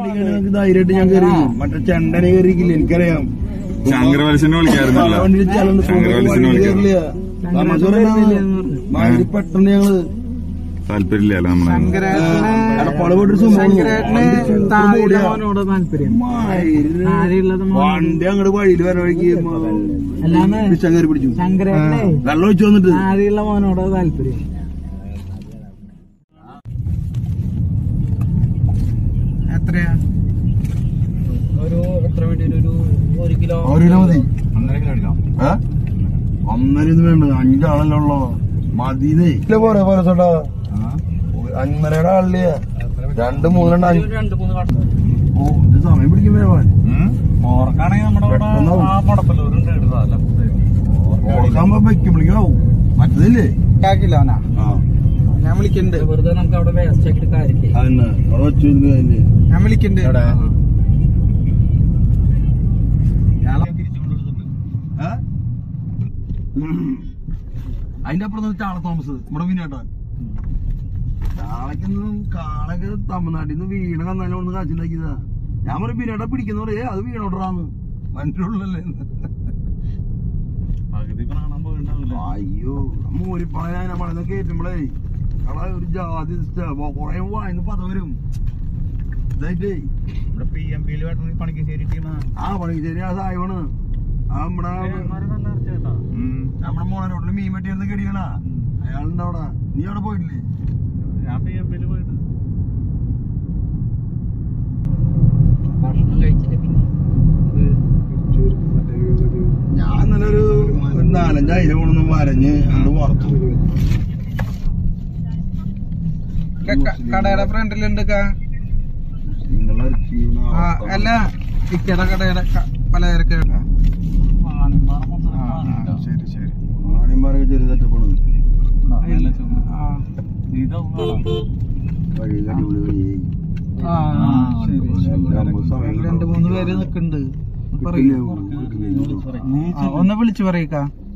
ഞങ്ങൾക്ക് ധൈര്യമായിട്ട് ഞാൻ കയറി മറ്റേ ചെണ്ടനെ കയറിയില്ല എനിക്കറിയാം ശങ്കര വലസിനെ വിളിക്കാറുണ്ടല്ലോ വണ്ടിയിൽ ചെലണ്ട് ശങ്കര വലസിനെ വിളിക്കാറുണ്ട് കയറില്ല വണ്ടി പെട്ടെന്ന് ഞങ്ങള് താല്പര്യമില്ലല്ലോ നമ്മളെ എടപ്പാള് പോയിട്ടൊരു സംഭവം മോനോട് താല്പര്യം താഴെയുള്ളത് മോൻ. വണ്ടി അങ്ങോട്ട് വഴിയിൽ വര വഴിക്ക് അല്ലാന്ന് പിടിച്ചാൻ കയറി പിടിച്ചു ശങ്കരേട്ടനെ വെള്ളം ഒഴിച്ചു വന്നിട്ട് താഴെയുള്ള മോനോട് താല്പര്യം എത്രയാ ഒരു എത്ര വേണ്ടി ഒരു ഒരു കിലോ ഒരു കിലോ മതി ഏ? ഒന്നര ഇത് വേണ്ട അഞ്ചാളല്ലേ ഉള്ളോ മതിന്നേ ഇല്ല പോരെ പോരെ ചേട്ടാ അന്നരയുടെ ആളില്ലേ രണ്ട് മൂന്നെണ്ണം അഞ്ച് രണ്ട് മൂന്ന് കട ഓ ഇത് സമയം പിടിക്കും വരവാൻ മോർക്കാണെങ്കിൽ നമ്മുടെ അവിടെ പെട്ടെന്നാവും. ആ മുടപ്പല്ലൂരുണ്ട് ഇടുന്നതല്ല ഓർക്കാകുമ്പോ വെക്കുമ്പോഴേക്കും ആവും മറ്റതില്ലേ ആക്കില്ല അവനാ ആ ഞാൻ വിളിക്കണ്ട് വെറുതെ നമുക്ക് അവിടെ വേസ്റ്റ് ആക്കിയിട്ട് കാര്യമില്ലേ അതന്നെ അവിടെ വെച്ചു അതിന് ഞാൻ വിളിക്കണ്ട് അതിന്റെ അപ്പുറത്ത് ചാള തോമസ് നമ്മുടെ മീനാട്ടാ ചാളക്കൊന്നും കാളൊക്കെ തമിഴ്നാട്ടിൽ നിന്ന് വീണ കന്നാലും ഒന്ന് കാച്ചുണ്ടാക്കിയതാ ഞാൻ പറയും മീനാട്ട പിടിക്കുന്ന പറയേ അത് വീണോട്ടറാന്ന് മനസ്സിലുള്ളല്ലേ പകുതി പ്രാണം പോയിണ്ടാവില്ല അയ്യോ മൂരിപ്പള ഞാൻ പണിന്ന് കേറ്റുമ്പളേ കള ഒരു ജാതി കൊറേ വായന്ന് പത വരും ഇതായിട്ടേ ഇവിടെ പി എം പിയിൽ പണിക്ക് ശരി ടീമാ ആ പണിക്ക് ശരി ആ സായവാണ് ആ നമ്മുടെ നല്ല ഇറച്ചേട്ടാ ഉം, നമ്മുടെ മോനെ റോഡിൽ മീൻ വെട്ടിയിരുന്ന് കെടിയണ അയാളുണ്ട് അവിടെ നീ അവിടെ പോയിട്ടില്ലേ ഞാൻ പി എം പിയിൽ പോയിട്ട് ഭക്ഷണം കഴിച്ചില്ല പിന്നെ ഞാൻ ഇന്നലെ ഒരു ഒരു നാലഞ്ച് അയില കൊണ്ടൊന്നും വരഞ്ഞ് അങ്ങോട്ട് വറുത്തു കടയുടെ ഫ്രണ്ടിലുണ്ട് നിങ്ങളെ അല്ല ഇക്കയുടെ കടയുടെ പലചരക്ക് ശരി ശരി ആണിമാരൊക്കെ ചെറിയ സെറ്റപ്പാണ് വഴി അടിപൊളി വഴി രണ്ട് മൂന്ന് പേര് നിക്കുന്നുണ്ട് പറയൂ ആ, ഒന്ന് വിളിച്ചു പറയൂക്ക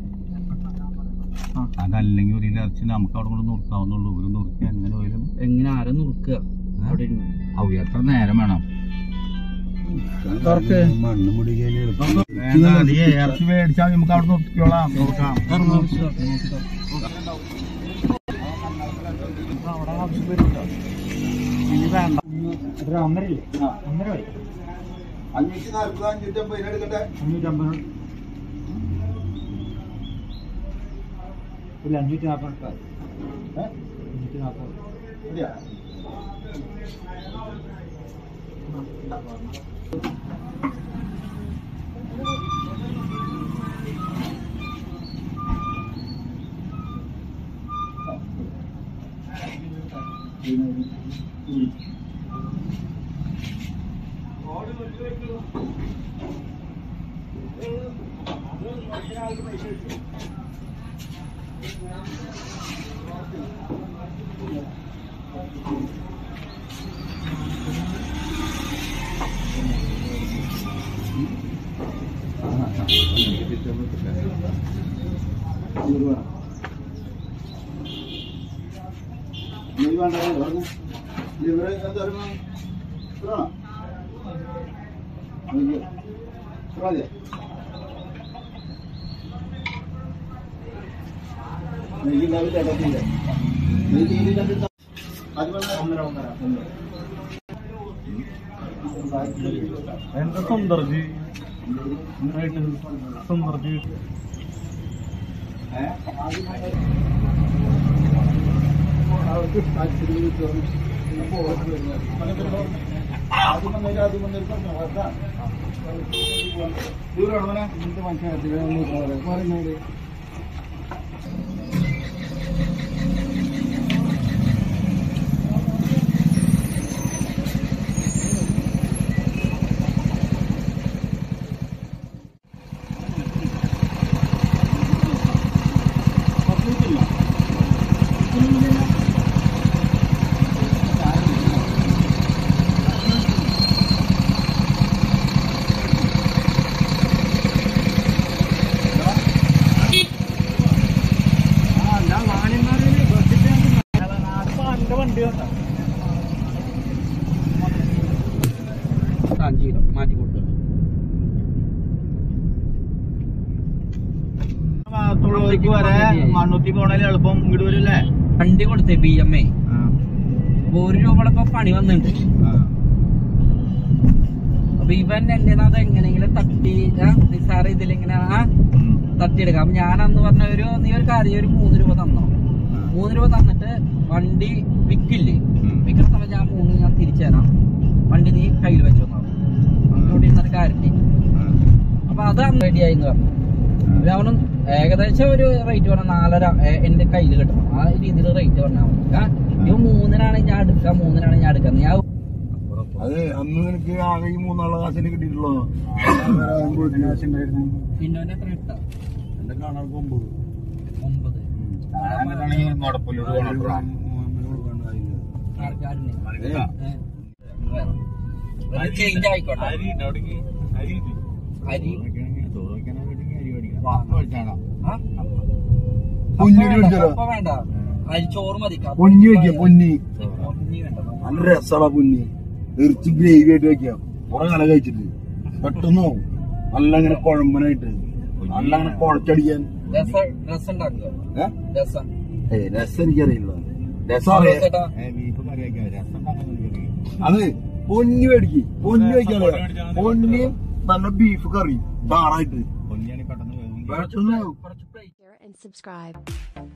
അതല്ലെങ്കിൽ ഒരു ഇറച്ചി നമുക്ക് അവിടെ കൊണ്ട് നുറുക്കാവുന്നുള്ളൂ ഒരു നുറുക്കി എങ്ങനെ പോയാലും എങ്ങനെ ആരെ നുറുക്കുക അവിടെ ഇരുന്ന് ഔ എത്ര നേരം വേണം തുറക്ക്. മണ്ണ് മുടിക്കാൻ എളുപ്പം ഇറച്ചി മേടിച്ചാൽ നമുക്ക് അവിടെ നുറുക്കിക്കോളാം നുറുക്കാം ഇനി വേണ്ട അഞ്ഞൂറ്റി നാല്പത് അഞ്ഞൂറ്റി അമ്പതിന് എടുക്കട്ടെ മതിയോ? നീ വേണ്ട പറഞ്ഞു ഇവരെ എന്തായിരുന്നു ഇത്രയാണോ അയ്യോ. ഇത്ര മതിയോ? നെയ്യ് ഉണ്ടാവും ചേട്ടത്തില്ല നെയ്യ് തീരെ കണ്ടിട്ട് അത് വേണ്ട ഒന്നര ഒന്നര ഒന്നര എന്താ സുന്ദർജി സുന്ദർജി മണ്ണൂർക്ക് വരെ മണ്ണൂത്തി പോണേലും എളുപ്പം ഇങ്ങോട്ട് വരില്ലേ വണ്ടി കൊടുത്തേ ബി എം എ അപ്പൊ ഒരു രൂപയുടെ ഇപ്പൊ പണി വന്നിട്ടുണ്ട് അപ്പൊ ഇവൻ എന്റെ അത് എങ്ങനെയെങ്കിലും തട്ടി ആ, നിസ്സാര ഇതിലിങ്ങനെ ആ തട്ടിയെടുക്കാം അപ്പൊ ഞാൻ അന്ന് പറഞ്ഞ ഒരു നീ ഒരു കാര്യം ഒരു മൂന്ന് രൂപ തന്നോ മൂന്ന് രൂപ തന്നിട്ട് വണ്ടി വിക്കില്ലേ വിൽക്കുന്ന സമയത്ത് ഞാൻ മൂന്ന് ഞാൻ തിരിച്ചു തരാം വണ്ടി നീ കയ്യിൽ വെച്ചു അങ്ങോട്ട് ഇരുന്നൊരു കാര്യത്തി അപ്പൊ അത് റെഡി ആയി എന്ന് പറഞ്ഞു അപ്പൊ അവനും ഏകദേശം ഒരു റേറ്റ് പറഞ്ഞ നാലര ഏ, എന്റെ കയ്യിൽ കിട്ടണം ആ രീതിയിൽ റേറ്റ് പറഞ്ഞാൽ മതി ആ, ഇവ മൂന്നിനാണ് ഞാൻ എടുക്കാം മൂന്നിനാണ് ഞാൻ എടുക്കാം ഞാൻ അത് അന്ന് നിനക്ക് ആകെ ഈ മൂന്നാളെ കാശിന് കിട്ടിയിട്ടുള്ളൂ പിന്നെ എത്ര ഇട്ടാ എന്റെ കാണാൻ ഒമ്പത് ഒമ്പത് നടപ്പില്ലൂർ പോകണം ആൾക്കാരുണ്ട് ചേഞ്ച് ആയിക്കോട്ടെ അരി ഉണ്ട് അവിടേക്ക് അരി ഉണ്ട് അരി ചോറ് വെക്കാനായിട്ട് അരി മേടിക്കാം വാ. മേടിച്ചാണോ ആ? പൊന്നിന് കപ്പ വേണ്ട, മേടിച്ചോ കപ്പ വേണ്ട അരി ചോറ് മതി കപ്പ പൊന്നി വെക്ക പൊന്നി പൊന്നി വേണ്ട നല്ല രസമാണ് പൊന്നി ഇറച്ചി ഗ്രേവി ആയിട്ട് വെക്കാം കുറെ കാലം കഴിച്ചിട്ട് പെട്ടെന്ന് ആവും നല്ല അങ്ങനെ കുഴമ്പനായിട്ട് നല്ല അങ്ങനെ കുഴച്ചടിക്കാൻ രസം രസം ഉണ്ടാക്കുക ഏ? രസം ഏയ് രസം എനിക്കറിയില്ല രസം അറിയാം ചേട്ടാ ബീഫ് കറി വയ്ക്കാം രസം ഉണ്ടാക്കാൻ എനിക്കറിയാം അത് പൊന്നി മേടിക്ക് പൊന്നി വെക്കാൻ പൊന്നിയും നല്ല ബീഫ് കറി ചാറായിട്ട് പൊന്നിയാണെങ്കിൽ പെട്ടെന്ന് വേവും പെട്ടെന്ന് ആവും. കുറച്ച് plate Share and subscribe.